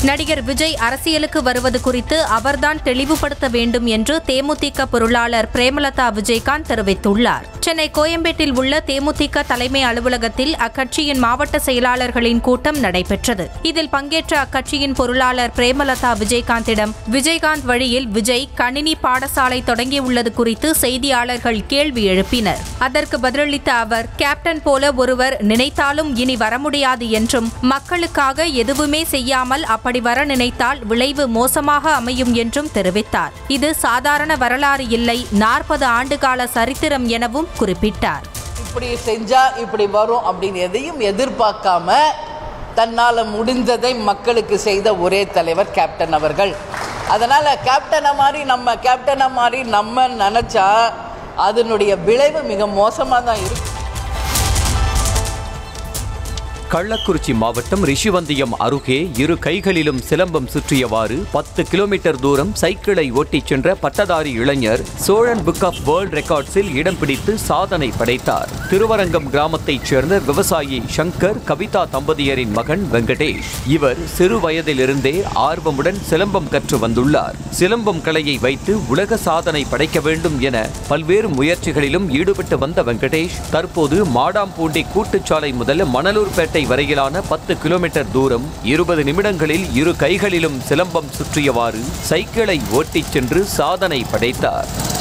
நடிகர் விஜய் அரசியலுக்கு வருவது குறித்து அவர்தான் தெளிவுபடுத்த வேண்டும் என்று தேமுதிக பொருளாளர் பிரேமலதா விஜயகாந்த் தெரிவித்துள்ளார் சென்னை கோயம்பேட்டில் உள்ள தேமுதிக தலைமை அலுவலகத்தில் அக்கட்சியின் மாவட்ட செயலாளர்களின் கூட்டம் நடைபெற்றது இதில் பங்கேற்ற அக்கட்சியின் பொருளாளர் பிரேமலதா விஜயகாந்திடம் விஜயகாந்த் வழியில் விஜய் கணினி பாடசாலை தொடங்கியுள்ளது குறித்து செய்தியாளர்கள் கேள்வி எழுப்பினர் அதற்கு பதிலளித்த அவர் கேப்டன் போல ஒருவர் நினைத்தாலும் இனி வர முடியாது என்றும் மக்களுக்காக எதுவுமே செய்யாமல் அப்படி வர நினைத்தால் விளைவு மோசமாக அமையும் என்றும் தெரிவித்தார் இது சாதாரண வரலாறு இல்லை நாற்பது ஆண்டுகால சரித்திரம் எனவும் குறிப்பிட்டார் இப்படி செஞ்சா இப்படி வரும் அப்படின்னு எதையும் எதிர்பார்க்காம தன்னால் முடிந்ததை மக்களுக்கு செய்த ஒரே தலைவர் கேப்டன் அவர்கள் அதனால் கேப்டனை மாதிரி நம்ம கேப்டனை மாதிரி நம்ம நினச்சா அதனுடைய விளைவு மிக மோசமாக தான் இருக்கும் கள்ளக்குறிச்சி மாவட்டம் ரிஷிவந்தியம் அருகே இரு கைகளிலும் சிலம்பம் சுற்றியவாறு பத்து கிலோமீட்டர் தூரம் சைக்கிளை ஓட்டிச் சென்ற பட்டதாரி இளைஞர் சோழன் புக் ஆஃப் வேர்ல்ட் ரெக்கார்ட்ஸில் இடம் பிடித்து சாதனை படைத்தார் திருவரங்கம் கிராமத்தைச் சேர்ந்த விவசாயி சங்கர் கவிதா தம்பதியரின் மகன் வெங்கடேஷ் இவர் சிறு வயதிலிருந்தே ஆர்வமுடன் சிலம்பம் கற்று வந்துள்ளார் சிலம்பம் கலையை வைத்து உலக சாதனை படைக்க வேண்டும் என பல்வேறு முயற்சிகளிலும் ஈடுபட்டு வந்த வெங்கடேஷ் தற்போது மாடாம்பூண்டி கூட்டுச்சாலை முதல் மணலூர்பேட்டை வரையிலான பத்து கிலோமீட்டர் தூரம் இருபது நிமிடங்களில் இரு கைகளிலும் சிலம்பம் சுற்றியவாறு சைக்கிளை ஓட்டிச் சென்று சாதனை படைத்தார்